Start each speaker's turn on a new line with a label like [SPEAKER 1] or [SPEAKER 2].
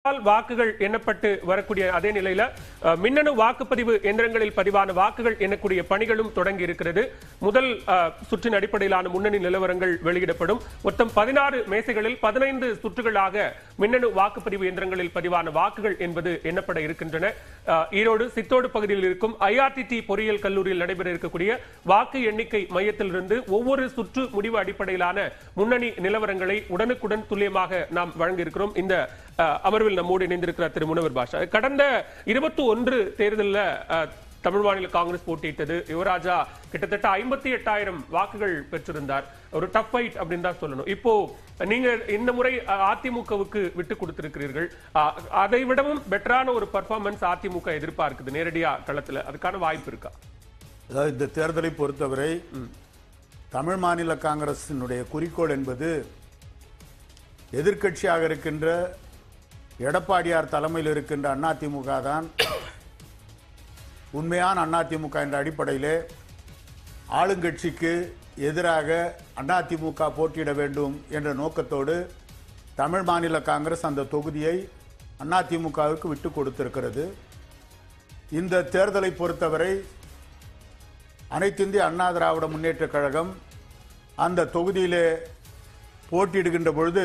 [SPEAKER 1] தபால் வாக்குகள் எண்ணப்பட்டு வரக்கூடிய அதே நிலையில அஹ், மின்னணு வாக்குப்பதிவு எந்திரங்களில் பதிவான வாக்குகள் எண்ணக்கூடிய பணிகளும் தொடங்கி இருக்கிறது முதல் அஹ், சுற்றின் அடிப்படையிலான முன்னணி நிலவரங்கள் வெளியிடப்படும் மொத்தம் பதினாறு மேசைகளில் பதினைந்து சுற்றுகளாக மின்னணு வாக்குப்பதிவு எந்திரங்களில் பதிவான வாக்குகள் என்பது எண்ணப்பட இருக்கின்றன அஹ், ஈரோடு சித்தோடு பகுதியில் இருக்கும் ஐஆர்டிடி பொறியியல் கல்லூரியில் நடைபெற இருக்கக்கூடிய வாக்கு எண்ணிக்கை மையத்திலிருந்து ஒவ்வொரு சுற்று முடிவு அடிப்படையிலான முன்னணி நிலவரங்களை உடனுக்குடன் துல்லியமாக நாம் வழங்கியிருக்கிறோம் இந்த அஹ், அமர்வில் நம்மோடு இணைந்திருக்கிறார் திரு முனவர் பாஷா கடந்த இருபத்தி ஒன்று தேர்தலில் தமிழ் மாநில காங்கிரஸ் போட்டியிட்டது யுவராஜா கிட்டத்தட்ட ஐம்பத்தி எட்டாயிரம் வாக்குகள் பெற்றிருந்தார் ஒரு டஃப் ஃபைட் அப்படின்னு தான் சொல்லணும் இப்போ நீங்க இந்த முறை அஹ், அதிமுகவுக்கு விட்டு கொடுத்திருக்கிறீர்கள் அஹ், அதை விடவும் பெட்டரான ஒரு பர்ஃபார்மன்ஸ் அதிமுக எதிர்பார்க்குது நேரடியா களத்துல அதுக்கான வாய்ப்பு இருக்கா
[SPEAKER 2] அதாவது இந்த தேர்தலை பொறுத்தவரை தமிழ் மாநில காங்கிரசினுடைய குறிக்கோள் என்பது எதிர்க்கட்சியாக இருக்கின்ற எடப்பாடியார் தலைமையில் இருக்கின்ற அதிமுக தான் உண்மையான அதிமுக என்ற அடிப்படையிலே ஆளுங்கட்சிக்கு எதிராக அதிமுக போட்டியிட வேண்டும் என்ற நோக்கத்தோடு தமிழ் மாநில காங்கிரஸ் அந்த தொகுதியை அதிமுகவுக்கு விட்டு கொடுத்திருக்கிறது இந்த தேர்தலை பொறுத்தவரை அனைத்திந்திய அண்ணா திராவிட முன்னேற்றக் கழகம் அந்த தொகுதியிலே போட்டியிடுகின்ற பொழுது